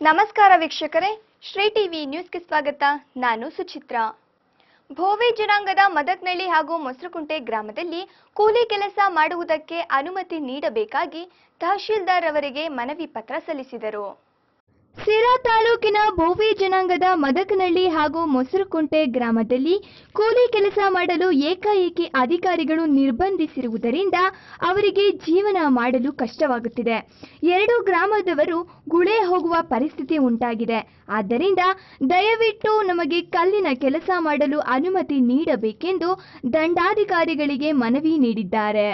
ನಮಸ್ಕಾರ ವೀಕ್ಷಕರೇ ಶ್ರೀ ಟಿವಿ ನ್ಯೂಸ್ಗೆ ಸ್ವಾಗತ ನಾನು ಸುಚಿತ್ರಾ ಭೋವಿ ಜನಾಂಗದ ಮದಕ್ನಳ್ಳಿ ಹಾಗೂ ಮೊಸರುಕುಂಟೆ ಗ್ರಾಮದಲ್ಲಿ ಕೂಲಿ ಕೆಲಸ ಮಾಡುವುದಕ್ಕೆ ಅನುಮತಿ ನೀಡಬೇಕಾಗಿ ತಹಶೀಲ್ದಾರ್ ಅವರಿಗೆ ಮನವಿ ಪತ್ರ ಸಲ್ಲಿಸಿದರು ಸಿರಾ ತಾಲೂಕಿನ ಬೋವಿ ಜನಾಂಗದ ಮದಕನಹಳ್ಳಿ ಹಾಗೂ ಮೊಸರುಕುಂಟೆ ಗ್ರಾಮದಲ್ಲಿ ಕೂಲಿ ಕೆಲಸ ಮಾಡಲು ಏಕಾಏಕಿ ಅಧಿಕಾರಿಗಳು ನಿರ್ಬಂಧಿಸಿರುವುದರಿಂದ ಅವರಿಗೆ ಜೀವನ ಮಾಡಲು ಕಷ್ಟವಾಗುತ್ತಿದೆ ಎರಡು ಗ್ರಾಮದವರು ಗುಳೆ ಹೋಗುವ ಪರಿಸ್ಥಿತಿ ಉಂಟಾಗಿದೆ ಆದ್ದರಿಂದ ದಯವಿಟ್ಟು ನಮಗೆ ಕಲ್ಲಿನ ಕೆಲಸ ಮಾಡಲು ಅನುಮತಿ ನೀಡಬೇಕೆಂದು ದಂಡಾಧಿಕಾರಿಗಳಿಗೆ ಮನವಿ ನೀಡಿದ್ದಾರೆ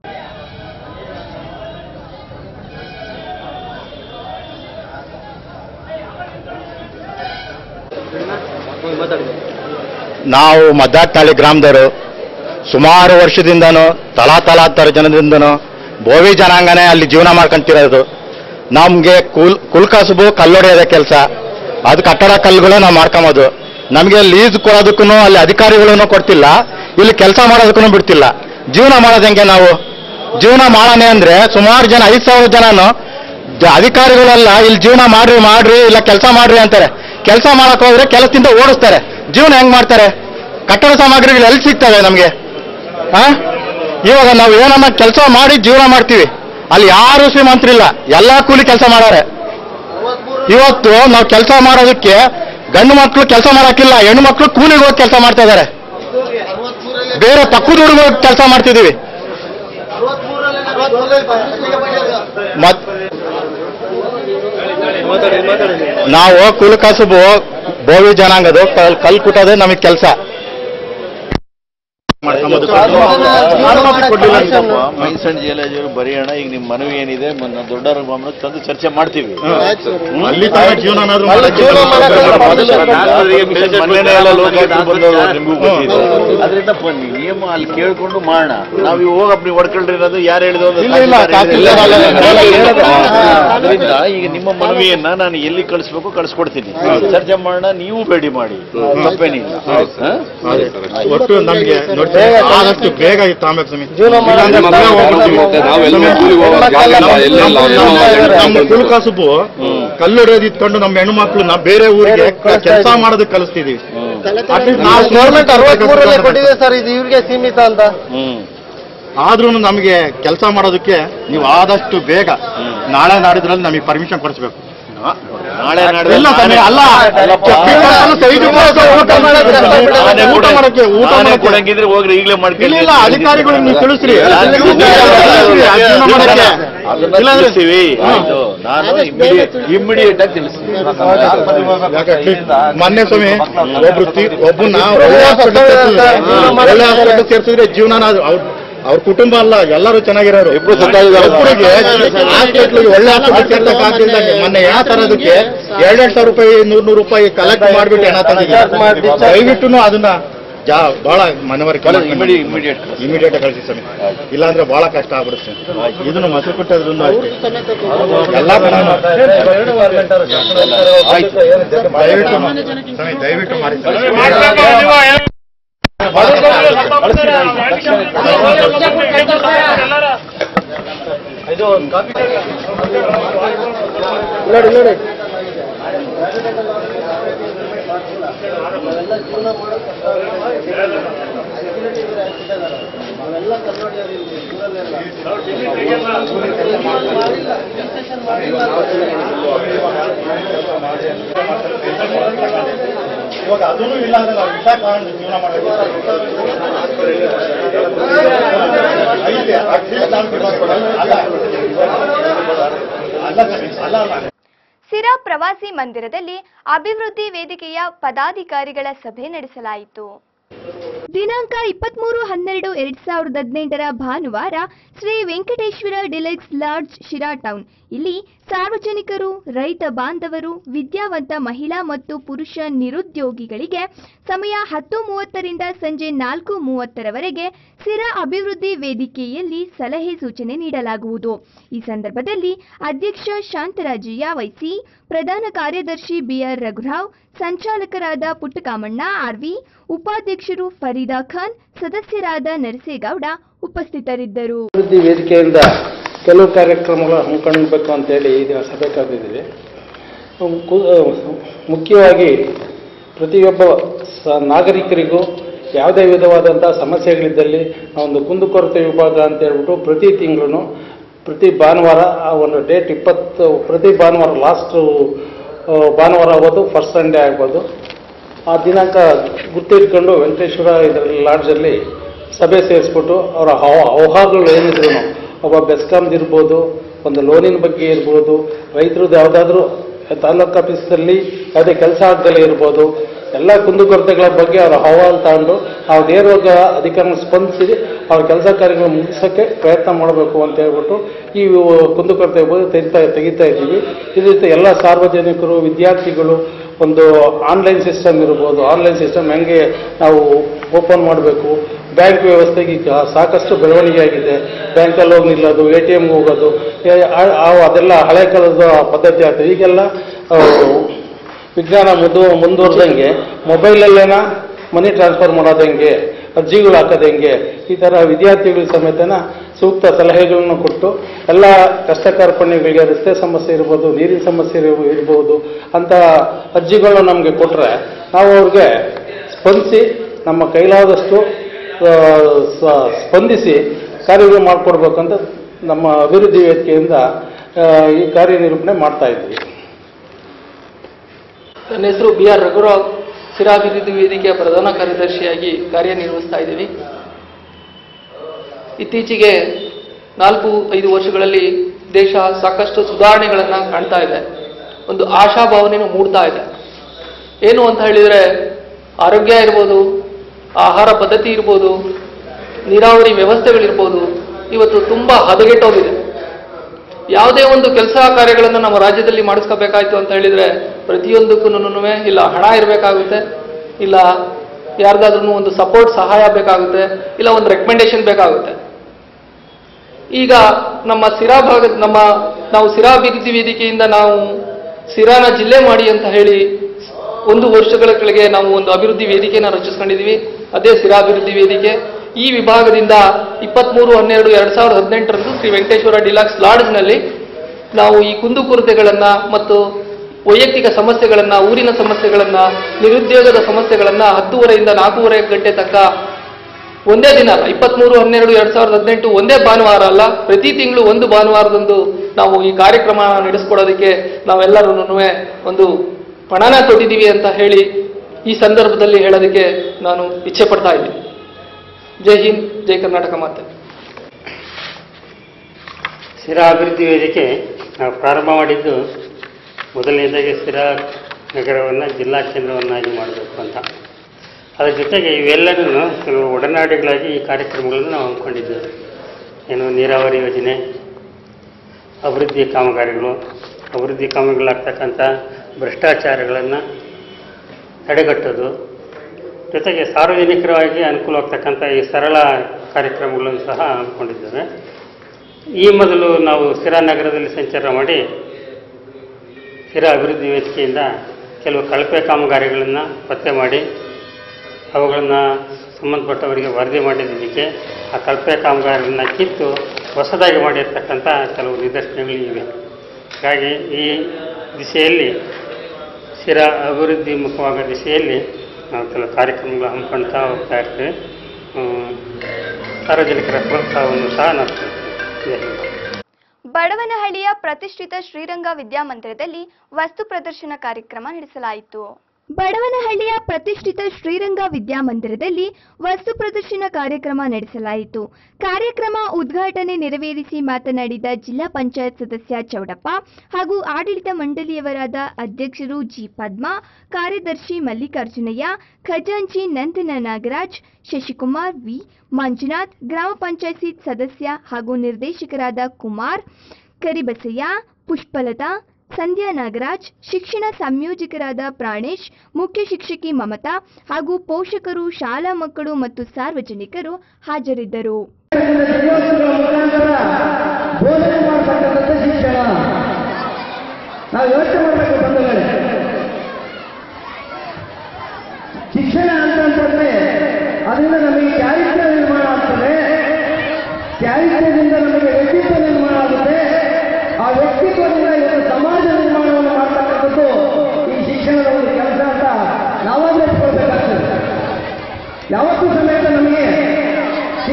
ನಾವು ಮದ್ದಾಟ್ನಳ್ಳಿ ಗ್ರಾಮದವರು ಸುಮಾರು ವರ್ಷದಿಂದನೂ ತಲಾ ತಲಾಂತರ ಜನದಿಂದನೂ ಬೋವಿ ಜನಾಂಗನೇ ಅಲ್ಲಿ ಜೀವನ ಮಾಡ್ಕೊಂತಿರೋದು ನಮಗೆ ಕುಲ್ ಕುಲ್ಕಸಬು ಕಲ್ಲೊಡೆಯೋದ ಕೆಲಸ ಅದು ಕಟ್ಟಡ ಕಲ್ಲುಗಳು ನಾವು ಮಾಡ್ಕೊಂಬೋದು ನಮಗೆ ಲೀಸ್ ಕೊಡೋದಕ್ಕೂ ಅಲ್ಲಿ ಅಧಿಕಾರಿಗಳನ್ನು ಕೊಡ್ತಿಲ್ಲ ಇಲ್ಲಿ ಕೆಲಸ ಮಾಡೋದಕ್ಕೂ ಬಿಡ್ತಿಲ್ಲ ಜೀವನ ಮಾಡೋದು ಹೆಂಗೆ ನಾವು ಜೀವನ ಮಾಡೋಣ ಅಂದ್ರೆ ಸುಮಾರು ಜನ ಐದು ಸಾವಿರ ಜನನು ಜ- ಅಧಿಕಾರಿಗಳೆಲ್ಲ ಇಲ್ಲಿ ಜೀವನ ಮಾಡ್ರಿ ಮಾಡ್ರಿ ಇಲ್ಲ ಕೆಲಸ ಮಾಡ್ರಿ ಅಂತಾರೆ ಕೆಲಸ ಮಾಡಕ್ ಹೋದ್ರೆ ಕೆಲಸದಿಂದ ಓಡಿಸ್ತಾರೆ ಜೀವನ ಹೆಂಗ್ ಮಾಡ್ತಾರೆ ಕಟ್ಟಡ ಸಾಮಗ್ರಿಗಳು ಎಲ್ಲಿ ಸಿಗ್ತವೆ ನಮಗೆ ಆ ಇವಾಗ ನಾವು ಏನನ್ನ ಕೆಲಸ ಮಾಡಿ ಜೀವನ ಮಾಡ್ತೀವಿ ಅಲ್ಲಿ ಯಾರು ಶ್ರೀಮಂತರಿಲ್ಲ ಎಲ್ಲಾ ಕೂಲಿ ಕೆಲಸ ಮಾಡೋರೆ ಇವತ್ತು ನಾವು ಕೆಲಸ ಮಾಡೋದಕ್ಕೆ ಗಂಡು ಮಕ್ಕಳು ಕೆಲಸ ಮಾಡಕ್ಕಿಲ್ಲ ಹೆಣ್ಣು ಮಕ್ಕಳು ಕೂಲಿಗೆ ಹೋಗಿ ಕೆಲಸ ಮಾಡ್ತಾ ಇದಾರೆ ಬೇರೆ ಪಕ್ಕದ ಹುಡುಗ ಕೆಲಸ ಮಾಡ್ತಿದೀವಿ ಮತ್ ನಾವು ಕುಲಕಸಬು ಬೋವಿ ಜನಾಂಗದು ಕಲ್ ಕಲ್ ಕುಟ್ಟೋದೇ ನಮಗೆ ಕೆಲಸ ಮೈಸಣ್ಣ ಜಯಲಲಿತಾರು ಬರೆಯೋಣ ಈಗ ನಿಮ್ ಮನವಿ ಏನಿದೆ ಮೊನ್ನೆ ದೊಡ್ಡವರ ಗಮನಕ್ಕೆ ತಂದು ಚರ್ಚೆ ಮಾಡ್ತೀವಿ ಅಲ್ಲಿ ತನಕ ಜೀವನನಾದ್ರೂ ಮಾಡಕ್ಕೆ ಮೊನ್ನೆನೇ ಎಲ್ಲ ಲೋಕಾಯುಕ್ತರು ಬಂದವರು ನಿಮಗೂ ಗೊತ್ತಿದೆ ಅದರಿಂದ ಬನ್ನಿ ನಿಯಮ ಅಲ್ಲಿ ಕೇಳ್ಕೊಂಡು ಮಾಡೋಣ ನಾವು ಇವಾಗ ಹೋಗಪ್ಪ ನೀವು ಹೊಡ್ಕೊಳ್ರಿ ಅನ್ನೋದು ಯಾರು ಹೇಳಿದ್ರು ಇಲ್ಲ, ಇಲ್ಲ, ತಹಸೀಲ್ದಾರ್ ಅಲ್ಲ, ಅದರಿಂದ ಈಗ ನಿಮ್ಮ ಮನವಿಯನ್ನ ನಾನು ಎಲ್ಲಿ ಕಳಿಸ್ಬೇಕು ಕಳಿಸ್ಕೊಡ್ತೀನಿ ಚರ್ಚೆ ಮಾಡೋಣ ನೀವು ಭೇಟಿ ಮಾಡಿ ತಪ್ಪೇನಿಲ್ಲ ಹಾ? ಒಟ್ಟು ನಮ್ಗೆ ನೋಡಿ ಆದಷ್ಟು ಬೇಗ ಇತ್ತು ಆಮೇಲೆ ಸ್ವಾಮಿ ಇಲ್ಲಾಂದ್ರೆ ಮನೆ ಹೋಗ್ಬಿಡ್ತೀವಿ. ನಮ್ಮ- ನಮ್ಮ- ನಮ್ಮ ಕುಲಕಸುಬು ಕಲ್ಲೊಡೆಯೋದು ಇಟ್ಕೊಂಡು ನಮ್ಮ ಹೆಣ್ಣು ಮಕ್ಕಳು ನಾವು ಬೇರೆ ಊರಿಗೆ ಕೆಲಸ ಮಾಡೋದಕ್ಕೆ ಕಲಿಸ್ತಿದೀವಿ Atleast ನಾವು ಗೌರ್ಮೆಂಟ್ ಅರವತ್ಮೂರಲ್ಲೇ ಕೊಟ್ಟಿದೆ ಸರ್ ಇದು ಇವ್ರಿಗೆ ಸೀಮಿತ ಅಂತ ಹ್ಮ್ ಆದ್ರೂ ನಮಗೆ ಕೆಲಸ ಮಾಡೋದಕ್ಕೆ ನೀವು ಆದಷ್ಟು ಬೇಗ ನಾಳೆ ನಾಡಿದ್ರಲ್ಲಿ ನಮಗೆ ಪರ್ಮಿಷನ್ ಕೊಡಿಸ್ಬೇಕು ನಾಳೆ ನಾಳೆ ಇಲ್ಲ ಸ್ವಾಮಿ, ಅಲ್ಲ ಕೆಪಿಟಲ್ ಸೈಡ್ ಊಟ ಮಾಡಕ್ಕೆ ಊಟ ಮಾಡಕ್ಕೆ ಊಟ ನಾನೇ ಮಾಡಕ್ಕೆ ಕೊಡಂಗಿದ್ರೆ ಹೋಗ್ರಿ ಈಗಲೇ ಮಾಡ್ಕೊಳ್ಳಿ ಇಲ್ಲ ಇಲ್ಲ ಅಧಿಕಾರಿಗಳಿಗೆ ನೀವು ತಿಳಿಸ್ರಿ ತಿಳಿಸ್ರಿ, ಆ ಜೀವನ ಮಾಡಕ್ಕೆ ಅದನ್ನ ಇಲ್ಲಾಂದ್ರೆ ತಿಳಿಸ್ತೀವಿ ಆಯ್ತು ನಾನು ಇಮಿಡಿಯೇಟ್ ಆಗಿ ತಿಳಿಸ್ತೀನಿ ಯಾಕೆ ಮೊನ್ನೆ ಸ್ವಾಮಿ ಒಬ್ರು ತಿ- ಒಬ್ಬನ್ನ ಒಳ್ಳೆ ಹಾಸ್ಪಿಟಲ್ ಸೇರ್ಸಿದ್ರೆ ಒಳ್ಳೆ ಹಾಸ್ಪಿಟಲ್ ಸೇರ್ಸಿದ್ರೆ ಜೀವನ ಅವ್ರ ಅವ್ರ ಕುಟುಂಬ ಅಲ್ಲ ಎಲ್ಲರೂ ಚೆನ್ನಾಗಿರೋರು ಇಬ್ರು ಸತ್ತಾಗಿದ್ದಾರೆ. ಒಬ್ಬರಿಗೆ ಹಾಸ್ಪಿಟ್ಲಿಗೆ ಒಳ್ಳೆ ಹಾಸ್ಪಿಟಲ್ ಸೇರ್ಸಕ್ ಆಗ್ಲಿಲ್ಲ ಮೊನ್ನೆ ಯಾವ ತರೋದಕ್ಕೆ ಎರಡೆರಡು ಸಾವಿರ ರೂಪಾಯಿ ನೂರ್ ನೂರು ರೂಪಾಯಿ ಕಲೆಕ್ಟ್ ಮಾಡ್ಬಿಟ್ಟು ಹಣ ತಂದಿದ್ದೀವಿ ದಯವಿಟ್ಟು ಅದನ್ನ ಜಾ ಬಹಳ ಮನವರಿಕೆ ಇಮಿಡಿಯೇಟ್ ಇಮಿಡಿಯೇಟ್ ಇಮಿಡಿಯೇಟ್ ಕಳಿಸಿ ಸ್ವಾಮಿ ಇಲ್ಲಾಂದ್ರೆ ಬಹಳ ಕಷ್ಟ ಆಗ್ಬಿಡುತ್ತೆ ಇದನ್ನು ಮಸು ಕೊಟ್ಟದ್ರೂ ಎಲ್ಲ ಕಡೆನೂ. ಆಯ್ತು. ದಯವಿಟ್ಟು ಸ್ವಾಮಿ ದಯವಿಟ್ಟು ಮಾಡಿ ಸ್ವಾಮಿ. ನೋಡಿ ನೋಡಿ ಇವಾಗ ಅದೂ ಇಲ್ಲ ಅಂದ್ರೆ ನಾವು ವಿಷ ಕಾರಣದ ಜೀವನ ಮಾಡಬೇಕು ಐತೆ, at least ನಾವು ಬಿಡೋದು. ಅಲ್ಲ. ಅಲ್ಲ ಸ್ವಾಮಿ, ಅಲ್ಲ ಅಲ್ಲ ಸಿರಾ ಪ್ರವಾಸಿ ಮಂದಿರದಲ್ಲಿ ಅಭಿವೃದ್ಧಿ ವೇದಿಕೆಯ ಪದಾಧಿಕಾರಿಗಳ ಸಭೆ ನಡೆಸಲಾಯಿತು ದಿನಾಂಕ ಇಪ್ಪತ್ಮೂರು ಹನ್ನೆರಡು ಎರಡ್ ಸಾವಿರದ ಹದಿನೆಂಟರ ಭಾನುವಾರ Shri Venkateshwara deluxe lodge Sira town ಇಲ್ಲಿ ಸಾರ್ವಜನಿಕರು ರೈತ ಬಾಂಧವರು ವಿದ್ಯಾವಂತ ಮಹಿಳಾ ಮತ್ತು ಪುರುಷ ನಿರುದ್ಯೋಗಿಗಳಿಗೆ ಸಮಯ ಹತ್ತು ಮೂವತ್ತರಿಂದ ಸಂಜೆ ನಾಲ್ಕು ಮೂವತ್ತರವರೆಗೆ ಸಿರಾ ಅಭಿವೃದ್ಧಿ ವೇದಿಕೆಯಲ್ಲಿ ಸಲಹೆ ಸೂಚನೆ ನೀಡಲಾಗುವುದು ಈ ಸಂದರ್ಭದಲ್ಲಿ ಅಧ್ಯಕ್ಷ ಶಾಂತರಾಜಯ್ಯ ವೈಸಿ ಪ್ರಧಾನ ಕಾರ್ಯದರ್ಶಿ ಬಿಆರ್ ರಘುರಾವ್ ಸಂಚಾಲಕರಾದ ಪುಟ್ಟಕಾಮಣ್ಣ ಆರ್ವಿ ಉಪಾಧ್ಯಕ್ಷರು ಫರೀದಾ ಖಾನ್ ಸದಸ್ಯರಾದ ನರಸೇಗೌಡ ಉಪಸ್ಥಿತರಿದ್ದರು ಅಭಿವೃದ್ಧಿ ವೇದಿಕೆಯಿಂದ ಕೆಲವು ಕಾರ್ಯಕ್ರಮಗಳು ಹಮ್ಮಿಕೊಳ್ಬೇಕು ಅಂತೇಳಿ ಇದು ಸಭೆ ಕರೆದಿದ್ದೀವಿ ಕು- ಮುಖ್ಯವಾಗಿ ಪ್ರತಿಯೊಬ್ಬ ಸ ನಾಗರಿಕರಿಗೂ ಯಾವುದೇ ವಿಧವಾದಂಥ ಸಮಸ್ಯೆಗಳಿದ್ದಲ್ಲಿ ಒಂದು ಕುಂದುಕೊರತೆ ವಿಭಾಗ ಅಂತ ಹೇಳ್ಬಿಟ್ಟು ಪ್ರತಿ ತಿಂಗಳು ಪ್ರತಿ ಭಾನುವಾರ ಆ ಒಂದು ಡೇಟ್ ಇಪ್ಪತ್ತು ಪ್ರತಿ ಭಾನುವಾರ ಲಾಸ್ಟು ಭಾನುವಾರ ಆಗ್ಬೋದು ಫಸ್ಟ್ ಸಂಡೇ ಆಗ್ಬೋದು ಆ ದಿನಾಂಕ ಗುರ್ತಿಟ್ಕೊಂಡು ವೆಂಕಟೇಶ್ವರ ಇದರಲ್ಲಿ ಲಾಡ್ಜಲ್ಲಿ ಸಭೆ ಸೇರಿಸ್ಬಿಟ್ಟು ಅವರ ಆಹ್ವಾನಗಳು ಏನಿದ್ರು ಒಬ್ಬ ಬೆಸ್ಕಾಮ್ದು ಇರ್ಬೋದು ಒಂದು ಲೋನಿನ ಬಗ್ಗೆ ಇರ್ಬೋದು ರೈತರದ್ದು ಯಾವುದಾದ್ರೂ ತಾಲೂಕು ಆಫೀಸಲ್ಲಿ ಯಾವುದೇ ಕೆಲಸ ಆಗದಲ್ಲೇ ಇರ್ಬೋದು ಎಲ್ಲ ಕುಂದುಕೊರತೆಗಳ ಬಗ್ಗೆ ಅವರ ಅಹವಾಲು ತಗೊಂಡು ನಾವು ನೇರವಾಗಿ ಅಧಿಕಾರಿಗಳು ಸ್ಪಂದಿಸಿ ಅವ್ರ ಕೆಲಸ ಕಾರ್ಯಗಳು ಮುಗಿಸೋಕ್ಕೆ ಪ್ರಯತ್ನ ಮಾಡಬೇಕು ಅಂತ ಹೇಳ್ಬಿಟ್ಟು ಈ ಕುಂದುಕೊರತೆ ಬಗ್ಗೆ ತೆಗಿತಾ ತೆಗಿತಾ ಇದ್ದೀವಿ ಇದರಿಂದ ಎಲ್ಲ ಸಾರ್ವಜನಿಕರು ವಿದ್ಯಾರ್ಥಿಗಳು ಒಂದು ಆನ್ಲೈನ್ ಸಿಸ್ಟಮ್ ಇರ್ಬೋದು ಆನ್ಲೈನ್ ಸಿಸ್ಟಮ್ ಹೆಂಗೆ ನಾವು ಓಪನ್ ಮಾಡಬೇಕು ಬ್ಯಾಂಕ್ ವ್ಯವಸ್ಥೆಗೆ ಈಗ ಸಾಕಷ್ಟು ಬೆಳವಣಿಗೆ ಆಗಿದೆ ಬ್ಯಾಂಕಲ್ಲಿ ಹೋಗಿ ನಿಲ್ಲೋದು ಎ ಟಿ ಎಮ್ಗೆ ಹೋಗೋದು ಏ- ಆ- ಆ- ಅದೆಲ್ಲ ಹಳೆ ಕಾಲದ ಪದ್ಧತಿ ಆಗ್ತದೆ ಈಗೆಲ್ಲ ಆ, ವಿಜ್ಞಾನ ಮುದು ಮುಂದುವರೆದಂಗೆ ಮೊಬೈಲಲ್ಲೇನ ಮನಿ ಟ್ರಾನ್ಸ್ಫರ್ ಮಾಡೋದು ಹೆಂಗೆ ಅರ್ಜಿಗಳು ಹಾಕೋದು ಹೆಂಗೆ ಈ ಥರ ವಿದ್ಯಾರ್ಥಿಗಳ ಸಮೇತನ ಸೂಕ್ತ ಸಲಹೆಗಳನ್ನು ಕೊಟ್ಟು ಎಲ್ಲ ಕಷ್ಟ ಕಾರ್ಪಣ್ಯಗಳಿಗೆ ರಸ್ತೆ ಸಮಸ್ಯೆ ಇರ್ಬೋದು ನೀರಿನ ಸಮಸ್ಯೆ ಇರ್ಬೋ- ಇರ್ಬೋದು ಅಂತ ಅರ್ಜಿಗಳನ್ನ ನಮಗೆ ಕೊಟ್ಟರೆ ನಾವು ಅವ್ರಿಗೆ ಸ್ಪಂದಿಸಿ ನಮ್ಮ ಕೈಲಾದಷ್ಟು ಆ, ಸ- ಸ್ಪಂದಿಸಿ ಕಾರ್ಯಗಳು ಮಾಡಿಕೊಡ್ಬೇಕಂತ ನಮ್ಮ ಅಭಿವೃದ್ಧಿ ವೇದಿಕೆಯಿಂದ ಆ, ಈ ಕಾರ್ಯನಿರೂಪಣೆ ಮಾಡ್ತಾ ಇದ್ವಿ ನನ್ನ ಹೆಸರು ಬಿ ಆರ್ ರಘುರಾವ್ ಸ್ಥಿರಾಭಿವೃದ್ಧಿ ವೇದಿಕೆಯ ಪ್ರಧಾನ ಕಾರ್ಯದರ್ಶಿಯಾಗಿ ಕಾರ್ಯನಿರ್ವಹಿಸ್ತಾ ಇದ್ದೀವಿ ಇತ್ತೀಚೆಗೆ ನಾಲ್ಕು ಐದು ವರ್ಷಗಳಲ್ಲಿ ದೇಶ ಸಾಕಷ್ಟು ಸುಧಾರಣೆಗಳನ್ನು ಕಾಣ್ತಾ ಇದೆ ಒಂದು ಆಶಾಭಾವನೆಯೂ ಮೂಡ್ತಾ ಇದೆ ಏನು ಅಂತ ಹೇಳಿದರೆ ಆರೋಗ್ಯ ಇರ್ಬೋದು ಆಹಾರ ಪದ್ಧತಿ ಇರ್ಬೋದು ನೀರಾವರಿ ವ್ಯವಸ್ಥೆಗಳಿರ್ಬೋದು ಇವತ್ತು ತುಂಬ ಹದಗೆಟ್ಟೋಗಿದೆ ಯಾವುದೇ ಒಂದು ಕೆಲಸ ಕಾರ್ಯಗಳನ್ನು ನಮ್ಮ ರಾಜ್ಯದಲ್ಲಿ ಮಾಡಿಸ್ಕೋಬೇಕಾಯ್ತು ಅಂತ ಹೇಳಿದ್ರೆ ಪ್ರತಿಯೊಂದಕ್ಕೂ ಇಲ್ಲ ಹಣ ಇರಬೇಕಾಗುತ್ತೆ ಇಲ್ಲ ಯಾರ್ದಾದ್ರೂ ಒಂದು ಸಪೋರ್ಟ್ ಸಹಾಯ ಬೇಕಾಗುತ್ತೆ ಇಲ್ಲ ಒಂದು ರೆಕಮೆಂಡೇಶನ್ ಬೇಕಾಗುತ್ತೆ ಈಗ ನಮ್ಮ ಸಿರಾ ಭಾಗದ ನಮ್ಮ ನಾವು ಸಿರಾ ಅಭಿವೃದ್ಧಿ ವೇದಿಕೆಯಿಂದ ನಾವು ಸಿರಾನ ಜಿಲ್ಲೆ ಮಾಡಿ ಅಂತ ಹೇಳಿ ಒಂದು ವರ್ಷಗಳ ಕೆಳಗೆ ನಾವು ಒಂದು ಅಭಿವೃದ್ಧಿ ವೇದಿಕೆಯನ್ನು ರಚಿಸ್ಕೊಂಡಿದ್ದೀವಿ ಅದೇ ಸಿರಾ ಅಭಿವೃದ್ಧಿ ವೇದಿಕೆ ಈ ವಿಭಾಗದಿಂದ ಇಪ್ಪತ್ಮೂರು ಹನ್ನೆರಡು ಎರಡ್ ಸಾವಿರದ ಹದಿನೆಂಟರಂದು ಶ್ರೀ ವೆಂಕಟೇಶ್ವರ ಡಿಲಾಕ್ಸ್ ಲಾಡ್ಜ್ನಲ್ಲಿ ನಾವು ಈ ಕುಂದುಕೊರತೆಗಳನ್ನ ಮತ್ತು ವೈಯಕ್ತಿಕ ಸಮಸ್ಯೆಗಳನ್ನ ಊರಿನ ಸಮಸ್ಯೆಗಳನ್ನ ನಿರುದ್ಯೋಗದ ಸಮಸ್ಯೆಗಳನ್ನ ಹತ್ತೂವರೆಯಿಂದ ನಾಲ್ಕೂವರೆ ಗಂಟೆ ತನಕ ಒಂದೇ ದಿನ ಅಲ್ಲ ಇಪ್ಪತ್ಮೂರು ಹನ್ನೆರಡು ಎರಡ್ ಸಾವಿರದ ಹದಿನೆಂಟು ಒಂದೇ ಭಾನುವಾರ ಅಲ್ಲ ಪ್ರತಿ ತಿಂಗಳು ಒಂದು ಭಾನುವಾರದಂದು ನಾವು ಈ ಕಾರ್ಯಕ್ರಮ ನಡೆಸ್ಕೊಡೋದಕ್ಕೆ ನಾವೆಲ್ಲರೂ ಒಂದು ಪಣನ ತೊಟ್ಟಿದ್ದೀವಿ ಅಂತ ಹೇಳಿ ಈ ಸಂದರ್ಭದಲ್ಲಿ ಹೇಳೋದಕ್ಕೆ ನಾನು ಇಚ್ಛೆ ಪಡ್ತಾ ಇದ್ದೀನಿ ಜೈ ಹಿಂದ್ ಜೈ ಕರ್ನಾಟಕ ಮಾತೆ ಸ್ಥಿರ ಅಭಿವೃದ್ಧಿ ವೇದಿಕೆ ನಾವು ಪ್ರಾರಂಭ ಮಾಡಿದ್ದು ಮೊದಲನೇದಾಗಿ ಸ್ಥಿರ ನಗರವನ್ನು ಜಿಲ್ಲಾ ಕೇಂದ್ರವನ್ನಾಗಿ ಮಾಡಬೇಕು ಅಂತ ಅದರ ಜೊತೆಗೆ ಇವೆಲ್ಲನೂ ಕೆಲವು ಒಡನಾಡಿಗಳಾಗಿ ಈ ಕಾರ್ಯಕ್ರಮಗಳನ್ನು ನಾವು ಹಮ್ಮಿಕೊಂಡಿದ್ದೇವೆ ಏನು ನೀರಾವರಿ ಯೋಜನೆ ಅಭಿವೃದ್ಧಿ ಕಾಮಗಾರಿಗಳು ಅಭಿವೃದ್ಧಿ ಕಾಮಗಾರಿಗಳಾಗ್ತಕ್ಕಂಥ ಭ್ರಷ್ಟಾಚಾರಗಳನ್ನು ತಡೆಗಟ್ಟೋದು ಜೊತೆಗೆ ಸಾರ್ವಜನಿಕರಾಗಿ ಅನುಕೂಲವಾಗ್ತಕ್ಕಂಥ ಈ ಸರಳ ಕಾರ್ಯಕ್ರಮಗಳನ್ನು ಸಹ ಹಮ್ಮಿಕೊಂಡಿದ್ದೇವೆ ಈ ಮೊದಲು ನಾವು ಸಿರಾ ನಗರದಲ್ಲಿ ಸಂಚಾರ ಮಾಡಿ ಸಿರಾ ಅಭಿವೃದ್ಧಿ ವೇದಿಕೆಯಿಂದ ಕೆಲವು ಕಳಪೆ ಕಾಮಗಾರಿಗಳನ್ನು ಪತ್ತೆ ಮಾಡಿ ಅವುಗಳನ್ನು ಸಂಬಂಧಪಟ್ಟವರಿಗೆ ವರದಿ ಮಾಡಿದ್ದಕ್ಕೆ ಆ ಕಳಪೆ ಕಾಮಗಾರಿಗಳನ್ನ ಕಿತ್ತು ಹೊಸದಾಗಿ ಮಾಡಿರ್ತಕ್ಕಂಥ ಕೆಲವು ನಿದರ್ಶನಗಳು ಇವೆ ಹಾಗಾಗಿ ಈ ದಿಸೆಯಲ್ಲಿ ಸಿರಾ ಅಭಿವೃದ್ಧಿ ಮುಖವಾಗೋ ದಿಸೆಯಲ್ಲಿ ನಾವು ಕೆಲವು ಕಾರ್ಯಕ್ರಮಗಳು ಹಮ್ಮಿಕೊಳ್ತಾ ಹೋಗ್ತಾ ಇರ್ತೀವಿ ಹ್ಮ್, ಸಾರ್ವಜನಿಕರ ಪ್ರೋತ್ಸಾಹವನ್ನು ಸಹ ನಾವು ಕೊಡ್ತೀವಿ. ಜೈ ಹಿಂದ್. ಬಡವನಹಳ್ಳಿಯ ಪ್ರತಿಷ್ಠಿತ ಶ್ರೀರಂಗ ವಿದ್ಯಾಮಂದಿರದಲ್ಲಿ ವಸ್ತು ಪ್ರದರ್ಶನ ಕಾರ್ಯಕ್ರಮ ನಡೆಸಲಾಯಿತು ಬಡವನಹಳ್ಳಿಯ ಪ್ರತಿಷ್ಠಿತ ಶ್ರೀರಂಗ ವಿದ್ಯಾಮಂದಿರದಲ್ಲಿ ವಸ್ತು ಪ್ರದರ್ಶನ ಕಾರ್ಯಕ್ರಮ ನಡೆಸಲಾಯಿತು ಕಾರ್ಯಕ್ರಮ ಉದ್ಘಾಟನೆ ನೆರವೇರಿಸಿ ಮಾತನಾಡಿದ ಜಿಲ್ಲಾ ಪಂಚಾಯತ್ ಸದಸ್ಯ ಚೌಡಪ್ಪ ಹಾಗೂ ಆಡಳಿತ ಮಂಡಳಿಯವರಾದ ಅಧ್ಯಕ್ಷರು ಜಿ ಪದ್ಮಾ ಕಾರ್ಯದರ್ಶಿ ಮಲ್ಲಿಕಾರ್ಜುನಯ್ಯ ಖಜಾಂಚಿ ನಂದನ ನಾಗರಾಜ್ ಶಶಿಕುಮಾರ್ ವಿ ಮಂಜುನಾಥ್ ಗ್ರಾಮ ಪಂಚಾಯತಿ ಸದಸ್ಯ ಹಾಗೂ ನಿರ್ದೇಶಕರಾದ ಕುಮಾರ್ ಕರಿಬಸಯ್ಯ ಪುಷ್ಪಲತಾ ಸಂಧ್ಯಾ ನಾಗರಾಜ್ ಶಿಕ್ಷಣ ಸಂಯೋಜಕರಾದ ಪ್ರಾಣೇಶ್ ಮುಖ್ಯ ಶಿಕ್ಷಕಿ ಮಮತಾ ಹಾಗೂ ಪೋಷಕರು ಶಾಲಾ ಮಕ್ಕಳು ಮತ್ತು ಸಾರ್ವಜನಿಕರು ಹಾಜರಿದ್ದರು ಬೋಧನೆ ಮಾಡ್ತಕ್ಕಂಥದ್ದು ಶಿಕ್ಷಣ ನಾವು ಯೋಚನೆ ಮಾಡಬೇಕು ಬಂಧುಗಳೇ ಶಿಕ್ಷಣ ಅಂತಂತಂದ್ರೆ ಅದರಿಂದ ನಮಗೆ ಚಾರಿತ್ರ್ಯ ನಿರ್ಮಾಣ ಆಗ್ತದೆ ಚಾರಿತ್ರ್ಯದಿಂದ ನಮಗೆ ವ್ಯಕ್ತಿತ್ವ ನಿರ್ಮಾಣ ಆಗುತ್ತೆ ಆ ವ್ಯಕ್ತಿತ್ವದಿಂದ ಇವತ್ತು ಸಮಾಜ ನಿರ್ಮಾಣವನ್ನು ಮಾಡ್ತಕ್ಕಂಥದ್ದು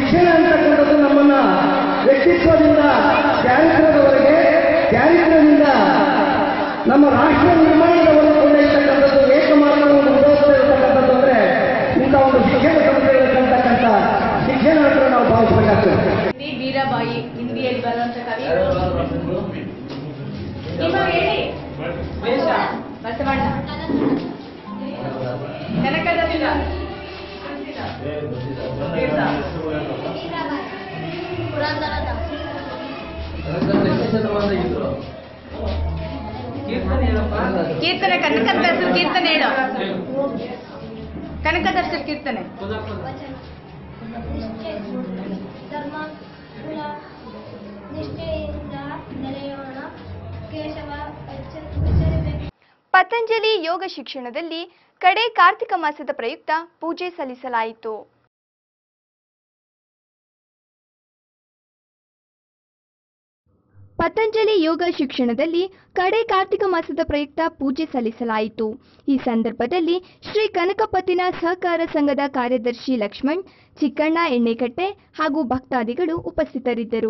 ಶಿಕ್ಷಣ ಅಂತಕ್ಕಂಥದ್ದು ನಮ್ಮನ್ನ ವ್ಯಕ್ತಿತ್ವದಿಂದ ಚಾರಿತ್ರ್ಯದವರೆಗೆ ಚಾರಿತ್ರ್ಯದಿಂದ ನಮ್ಮ ರಾಷ್ಟ್ರ ನಿರ್ಮಾಣದವರೆಗೆ ಕೊಂಡೊಯ್ತಕ್ಕಂಥದ್ದು ಏಕಮಾತ್ರ ಒಂದು ಉಪಯೋಗ ಇರತಕ್ಕಂಥದ್ದು ಅಂದ್ರೆ ಇಂಥ ಒಂದು ಶಿಕ್ಷಣ ಸಂಸ್ಥೆಗಳು ಕಲ್ತಕ್ಕಂಥ ಶಿಕ್ಷಣ ಅಂತ ನಾವು ಭಾವಿಸಬೇಕಾಗ್ತದೆ ಶ್ರೀ ವೀರಬಾಯಿ ಹಿಂದಿಯಲ್ಲಿ ಬರುವಂತ ಕವಿ ನಿಮ್ಮ ಹೇಳಿ ಬಸವಣ್ಣ ಕನಕದ ತೀರ. ತೀರ್ಥ. ಕೀರ್ತನೆ ಕನಕದ ಹೆಸರು ಕೀರ್ತನೆ ಹೇಳು ಕನಕದ ಹೆಸರು ಕೀರ್ತನೆ ಧರ್ಮ ಕುಲ ನಿಷ್ಠೆಯಿಂದ ನೆಲೆಯೋಣ ಕೇಶವ ಎಚ್ಚರಿಸಬೇಕು ಪತಂಜಲಿ ಯೋಗ ಶಿಕ್ಷಣದಲ್ಲಿ ಕಡೆ ಕಾರ್ತಿಕ ಮಾಸದ ಪ್ರಯುಕ್ತ ಪೂಜೆ ಸಲ್ಲಿಸಲಾಯಿತು ಪತಂಜಲಿ ಯೋಗ ಶಿಕ್ಷಣದಲ್ಲಿ ಕಡೆ ಕಾರ್ತಿಕ ಮಾಸದ ಪ್ರಯುಕ್ತ ಪೂಜೆ ಸಲ್ಲಿಸಲಾಯಿತು ಈ ಸಂದರ್ಭದಲ್ಲಿ ಶ್ರೀ ಕನಕಪತಿನ ಸಹಕಾರ ಸಂಘದ ಕಾರ್ಯದರ್ಶಿ ಲಕ್ಷ್ಮಣ್ ಚಿಕ್ಕಣ್ಣ ಎಣ್ಣೆಕಟ್ಟೆ ಹಾಗೂ ಭಕ್ತಾದಿಗಳು ಉಪಸ್ಥಿತರಿದ್ದರು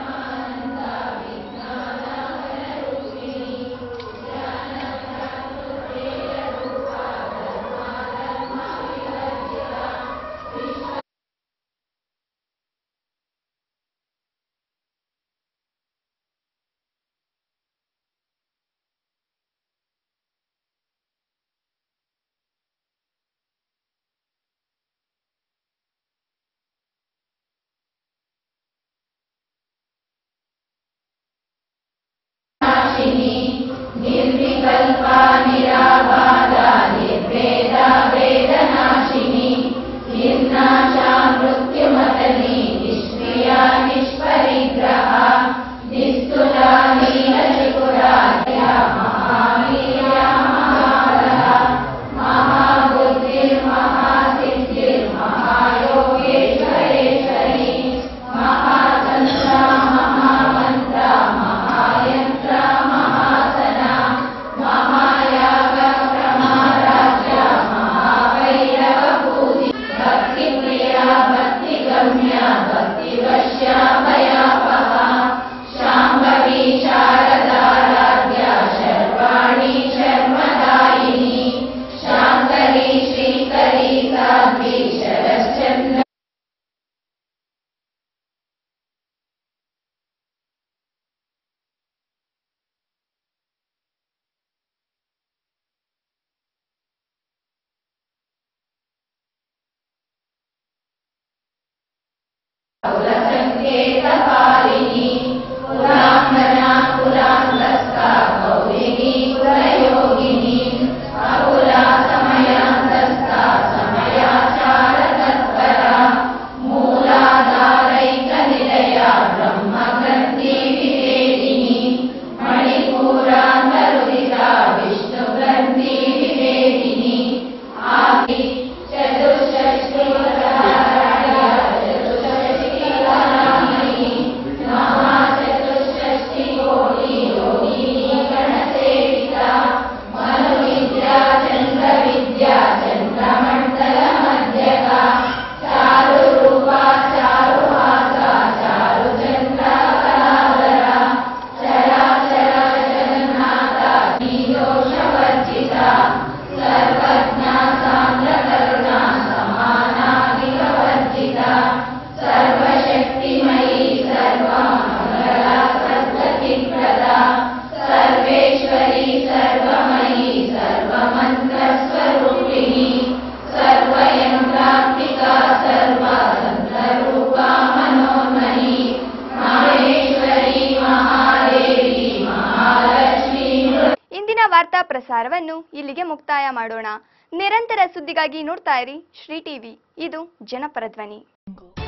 ಇಂದಿನ ವಾರ್ತಾ ಪ್ರಸಾರವನ್ನು ಇಲ್ಲಿಗೆ ಮುಕ್ತಾಯ ಮಾಡೋಣ ನಿರಂತರ ಸುದ್ದಿಗಾಗಿ ನೋಡ್ತಾ ಇರಿ ಶ್ರೀ ಟಿವಿ ಇದು ಜನಪರ ಧ್ವನಿ